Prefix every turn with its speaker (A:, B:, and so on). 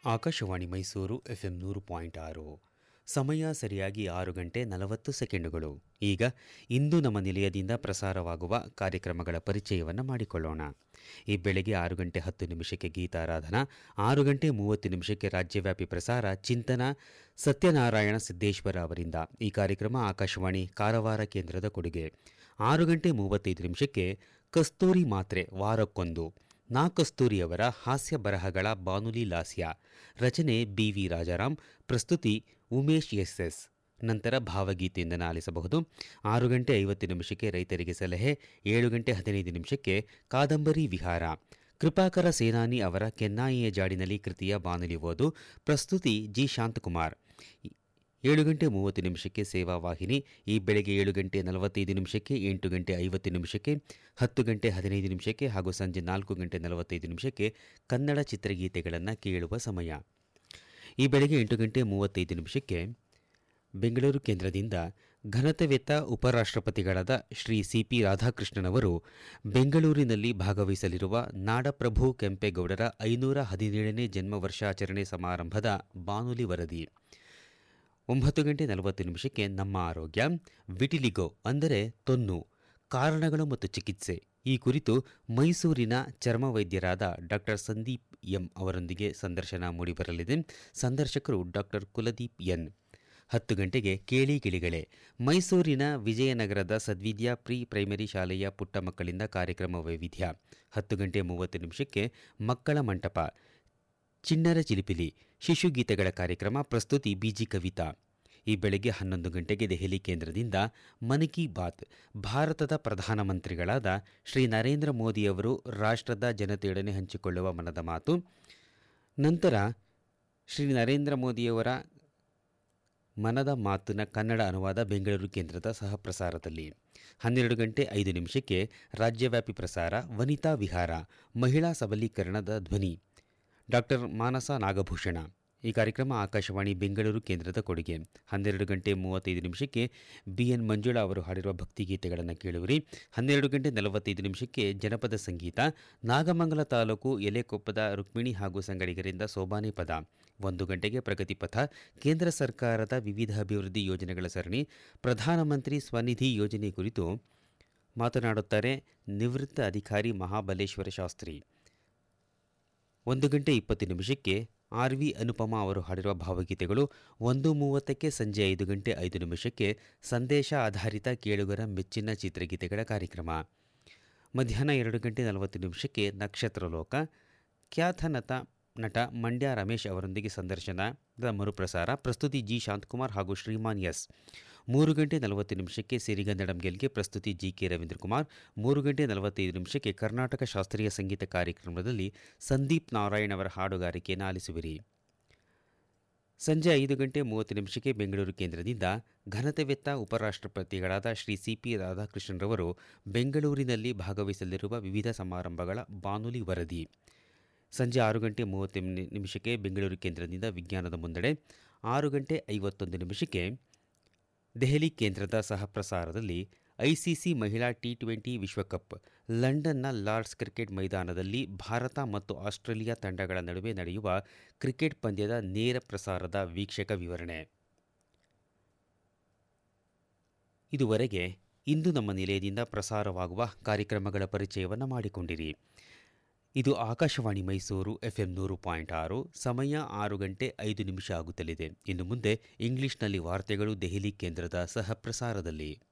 A: Akashvani Mysuru FM ನೂರು point ಆರು ಸಮಯ ಸರಿಯಾಗಿ ಆರು ಗಂಟೆ ನಲವತ್ತು ಸೆಕೆಂಡುಗಳು ಈಗ ಇಂದು ನಮ್ಮ ನಿಲಯದಿಂದ ಪ್ರಸಾರವಾಗುವ ಕಾರ್ಯಕ್ರಮಗಳ ಪರಿಚಯವನ್ನು ಮಾಡಿಕೊಳ್ಳೋಣ ಈ ಬೆಳಗ್ಗೆ ಆರು ಗಂಟೆ ಹತ್ತು ನಿಮಿಷಕ್ಕೆ ಗೀತಾರಾಧನಾ ಆರು ಗಂಟೆ ಮೂವತ್ತು ನಿಮಿಷಕ್ಕೆ ರಾಜ್ಯವ್ಯಾಪಿ ಪ್ರಸಾರ ಚಿಂತನ ಸತ್ಯನಾರಾಯಣ ಸಿದ್ದೇಶ್ವರ ಅವರಿಂದ ಈ ಕಾರ್ಯಕ್ರಮ ಆಕಾಶವಾಣಿ ಕಾರವಾರ ಕೇಂದ್ರದ ಕೊಡುಗೆ ಆರು ಗಂಟೆ ಮೂವತ್ತೈದು ನಿಮಿಷಕ್ಕೆ ಕಸ್ತೂರಿ ಮಾತ್ರೆ ವಾರಕ್ಕೊಂದು ನಾ ಕಸ್ತೂರಿಯವರ ಹಾಸ್ಯ ಬರಹಗಳ ಬಾನುಲಿ ಲಾಸ್ಯ ರಚನೆ ಬಿ ವಿ ರಾಜಾರಾಮ್ ಪ್ರಸ್ತುತಿ ಉಮೇಶ್ ಎಸ್ ಎಸ್ ನಂತರ ಭಾವಗೀತೆಯಿಂದ ಆಲಿಸಬಹುದು ಆರು ಗಂಟೆ ಐವತ್ತು ನಿಮಿಷಕ್ಕೆ ರೈತರಿಗೆ ಸಲಹೆ ಏಳು ಗಂಟೆ ಹದಿನೈದು ನಿಮಿಷಕ್ಕೆ ಕಾದಂಬರಿ ವಿಹಾರ ಕೃಪಾಕರ ಸೇನಾನಿ ಅವರ ಕೆನ್ನಾಯಿಯ ಜಾಡಿನಲ್ಲಿ ಕೃತಿಯ ಬಾನುಲಿ ಓದು ಪ್ರಸ್ತುತಿ ಜಿ ಶಾಂತಕುಮಾರ್ ಏಳು ಗಂಟೆ ಮೂವತ್ತು ನಿಮಿಷಕ್ಕೆ ಸೇವಾ ವಾಹಿನಿ ಈ ಬೆಳಗ್ಗೆ ಏಳು ಗಂಟೆ ನಲವತ್ತೈದು ನಿಮಿಷಕ್ಕೆ ಎಂಟು ಗಂಟೆ ಐವತ್ತು ನಿಮಿಷಕ್ಕೆ ಹತ್ತು ಗಂಟೆ ಹದಿನೈದು ನಿಮಿಷಕ್ಕೆ ಹಾಗೂ ಸಂಜೆ ನಾಲ್ಕು ಗಂಟೆ ನಲವತ್ತೈದು ನಿಮಿಷಕ್ಕೆ ಕನ್ನಡ ಚಿತ್ರಗೀತೆಗಳನ್ನು ಕೇಳುವ ಸಮಯ ಈ ಬೆಳಗ್ಗೆ ಎಂಟು ಗಂಟೆ ಮೂವತ್ತೈದು ನಿಮಿಷಕ್ಕೆ ಬೆಂಗಳೂರು ಕೇಂದ್ರದಿಂದ ಘನತೆವೆತ್ತ ಉಪರಾಷ್ಟ್ರಪತಿಗಳಾದ ಶ್ರೀ ಸಿ ಪಿ ರಾಧಾಕೃಷ್ಣನವರು ಬೆಂಗಳೂರಿನಲ್ಲಿ ಭಾಗವಹಿಸಲಿರುವ ನಾಡಪ್ರಭು ಕೆಂಪೇಗೌಡರ ಐನೂರ ಹದಿನೇಳನೇ ಜನ್ಮ ವರ್ಷಾಚರಣೆ ಸಮಾರಂಭದ ಬಾನುಲಿ ವರದಿ ಒಂಬತ್ತು ಗಂಟೆ ನಲವತ್ತು ನಿಮಿಷಕ್ಕೆ ನಮ್ಮ ಆರೋಗ್ಯ ವಿಟಿಲಿಗೋ ಅಂದರೆ ತೊನ್ನು ಕಾರಣಗಳು ಮತ್ತು ಚಿಕಿತ್ಸೆ ಈ ಕುರಿತು ಮೈಸೂರಿನ ಚರ್ಮ ವೈದ್ಯರಾದ ಡಾಕ್ಟರ್ ಸಂದೀಪ್ ಎಂ ಅವರೊಂದಿಗೆ ಸಂದರ್ಶನ ಮೂಡಿಬರಲಿದೆ ಸಂದರ್ಶಕರು ಡಾಕ್ಟರ್ ಕುಲದೀಪ್ ಎನ್ ಹತ್ತು ಗಂಟೆಗೆ ಕೇಳಿ ಗಿಳಿಗಳೇ ಮೈಸೂರಿನ ವಿಜಯನಗರದ ಸದ್ವಿದ್ಯಾ ಪ್ರೀ ಪ್ರೈಮರಿ ಶಾಲೆಯ ಪುಟ್ಟ ಮಕ್ಕಳಿಂದ ಕಾರ್ಯಕ್ರಮ ವೈವಿಧ್ಯ ಹತ್ತು ಗಂಟೆ ಮೂವತ್ತು ನಿಮಿಷಕ್ಕೆ ಮಕ್ಕಳ ಮಂಟಪ ಚಿಣ್ಣರ ಚಿಲಿಪಿಲಿ ಶಿಶುಗೀತೆಗಳ ಕಾರ್ಯಕ್ರಮ ಪ್ರಸ್ತುತಿ ಬಿಜಿ ಕವಿತಾ ಈ ಬೆಳಗ್ಗೆ ಹನ್ನೊಂದು ಗಂಟೆಗೆ ದೆಹಲಿ ಕೇಂದ್ರದಿಂದ ಮನ್ ಕಿ ಬಾತ್ ಭಾರತದ ಪ್ರಧಾನಮಂತ್ರಿಗಳಾದ ಶ್ರೀ ನರೇಂದ್ರ ಮೋದಿಯವರು ರಾಷ್ಟ್ರದ ಜನತೆಯೊಡನೆ ಹಂಚಿಕೊಳ್ಳುವ ಮನದ ಮಾತು ನಂತರ ಶ್ರೀ ನರೇಂದ್ರ ಮೋದಿಯವರ ಮನದ ಮಾತಿನ ಕನ್ನಡ ಅನುವಾದ ಬೆಂಗಳೂರು ಕೇಂದ್ರದ ಸಹ ಪ್ರಸಾರದಲ್ಲಿ ಹನ್ನೆರಡು ಗಂಟೆ ಐದು ನಿಮಿಷಕ್ಕೆ ರಾಜ್ಯವ್ಯಾಪಿ ಪ್ರಸಾರ ವನಿತಾ ವಿಹಾರ ಮಹಿಳಾ ಸಬಲೀಕರಣದ ಧ್ವನಿ ಡಾಕ್ಟರ್ ಮಾನಸ ನಾಗಭೂಷಣ ಈ ಕಾರ್ಯಕ್ರಮ ಆಕಾಶವಾಣಿ ಬೆಂಗಳೂರು ಕೇಂದ್ರದ ಕೊಡುಗೆ ಹನ್ನೆರಡು ಗಂಟೆ ಮೂವತ್ತೈದು ನಿಮಿಷಕ್ಕೆ ಬಿ ಎನ್ ಮಂಜುಳಾ ಅವರು ಹಾಡಿರುವ ಭಕ್ತಿಗೀತೆಗಳನ್ನು ಕೇಳುವಿರಿ ಹನ್ನೆರಡು ಗಂಟೆ ನಲವತ್ತೈದು ನಿಮಿಷಕ್ಕೆ ಜನಪದ ಸಂಗೀತ ನಾಗಮಂಗಲ ತಾಲೂಕು ಎಲೆಕೊಪ್ಪದ ರುಕ್ಮಿಣಿ ಹಾಗೂ ಸಂಗಡಿಗರಿಂದ ಸೋಬಾನೆ ಪದ ಒಂದು ಗಂಟೆಗೆ ಪ್ರಗತಿ ಪಥ ಕೇಂದ್ರ ಸರ್ಕಾರದ ವಿವಿಧ ಅಭಿವೃದ್ಧಿ ಯೋಜನೆಗಳ ಸರಣಿ ಪ್ರಧಾನಮಂತ್ರಿ ಸ್ವನಿಧಿ ಯೋಜನೆ ಕುರಿತು ಮಾತನಾಡುತ್ತಾರೆ ನಿವೃತ್ತ ಅಧಿಕಾರಿ ಮಹಾಬಲೇಶ್ವರ ಶಾಸ್ತ್ರಿ ಒಂದು ಗಂಟೆ ಇಪ್ಪತ್ತು ನಿಮಿಷಕ್ಕೆ ಆರ್ ವಿ ಅನುಪಮಾ ಅವರು ಹಾಡಿರುವ ಭಾವಗೀತೆಗಳು ಒಂದು ಮೂವತ್ತಕ್ಕೆ ಸಂಜೆ ಐದು ಗಂಟೆ ಐದು ನಿಮಿಷಕ್ಕೆ ಸಂದೇಶ ಆಧಾರಿತ ಕೇಳುಗರ ಮೆಚ್ಚಿನ ಚಿತ್ರಗೀತೆಗಳ ಕಾರ್ಯಕ್ರಮ ಮಧ್ಯಾಹ್ನ ಎರಡು ಗಂಟೆ ನಲವತ್ತು ನಿಮಿಷಕ್ಕೆ ನಕ್ಷತ್ರ ಲೋಕ ಖ್ಯಾತ ನಟ ನಟ ಮಂಡ್ಯ ರಮೇಶ್ ಅವರೊಂದಿಗೆ ಸಂದರ್ಶನದ ಮರುಪ್ರಸಾರ ಪ್ರಸ್ತುತಿ ಜಿ ಶಾಂತಕುಮಾರ್ ಹಾಗೂ ಶ್ರೀಮಾನ್ ಎಸ್ ಮೂರು ಗಂಟೆ ನಲವತ್ತು ನಿಮಿಷಕ್ಕೆ ಸಿರಿಗನ್ನಡಂ ಗೆಲ್ಗೆ ಪ್ರಸ್ತುತಿ ಜಿ ಕೆ ರವೀಂದ್ರ ಕುಮಾರ್ ಮೂರು ಗಂಟೆ ನಲವತ್ತೈದು ನಿಮಿಷಕ್ಕೆ ಕರ್ನಾಟಕ ಶಾಸ್ತ್ರೀಯ ಸಂಗೀತ ಕಾರ್ಯಕ್ರಮದಲ್ಲಿ ಸಂದೀಪ್ ನಾರಾಯಣ್ ಅವರ ಹಾಡುಗಾರಿಕೆಯನ್ನು ಆಲಿಸುವಿರಿ ಸಂಜೆ ಐದು ಗಂಟೆ ಮೂವತ್ತು ನಿಮಿಷಕ್ಕೆ ಬೆಂಗಳೂರು ಕೇಂದ್ರದಿಂದ ಘನತೆವೆತ್ತ ಉಪರಾಷ್ಟ್ರಪತಿಗಳಾದ ಶ್ರೀ ಸಿ ಪಿ ರಾಧಾಕೃಷ್ಣನ್ರವರು ಬೆಂಗಳೂರಿನಲ್ಲಿ ಭಾಗವಹಿಸಲಿರುವ ವಿವಿಧ ಸಮಾರಂಭಗಳ ಬಾನುಲಿ ವರದಿ ಸಂಜೆ ಆರು ಗಂಟೆ ಮೂವತ್ತು ನಿಮಿಷಕ್ಕೆ ಬೆಂಗಳೂರು ಕೇಂದ್ರದಿಂದ ವಿಜ್ಞಾನದ ಮುನ್ನಡೆ ಆರು ಗಂಟೆ ಐವತ್ತೊಂದು ನಿಮಿಷಕ್ಕೆ ದೆಹಲಿ ಕೇಂದ್ರದ ಸಹ ಪ್ರಸಾರದಲ್ಲಿ ಐಸಿಸಿ ಮಹಿಳಾ ಟಿ ಟ್ವೆಂಟಿ ವಿಶ್ವಕಪ್ ಲಂಡನ್ನ ಲಾರ್ಡ್ಸ್ ಕ್ರಿಕೆಟ್ ಮೈದಾನದಲ್ಲಿ ಭಾರತ ಮತ್ತು ಆಸ್ಟ್ರೇಲಿಯಾ ತಂಡಗಳ ನಡುವೆ ನಡೆಯುವ ಕ್ರಿಕೆಟ್ ಪಂದ್ಯದ ನೇರ ಪ್ರಸಾರದ ವೀಕ್ಷಕ ವಿವರಣೆ ಇದುವರೆಗೆ ಇಂದು ನಮ್ಮ ನಿಲಯದಿಂದ ಪ್ರಸಾರವಾಗುವ ಕಾರ್ಯಕ್ರಮಗಳ ಪರಿಚಯವನ್ನು ಮಾಡಿಕೊಂಡಿರಿ ಇದು ಆಕಾಶವಾಣಿ ಮೈಸೂರು ಎಫ್ಎಂ ನೂರು ಪಾಯಿಂಟ್ ಆರು ಸಮಯ ಆರು ಗಂಟೆ ಐದು ನಿಮಿಷ ಆಗುತ್ತಲಿದೆ ಇನ್ನು ಮುಂದೆ ಇಂಗ್ಲಿಷ್ನಲ್ಲಿ ವಾರ್ತೆಗಳು ದೆಹಲಿ ಕೇಂದ್ರದ ಸಹ ಪ್ರಸಾರದಲ್ಲಿ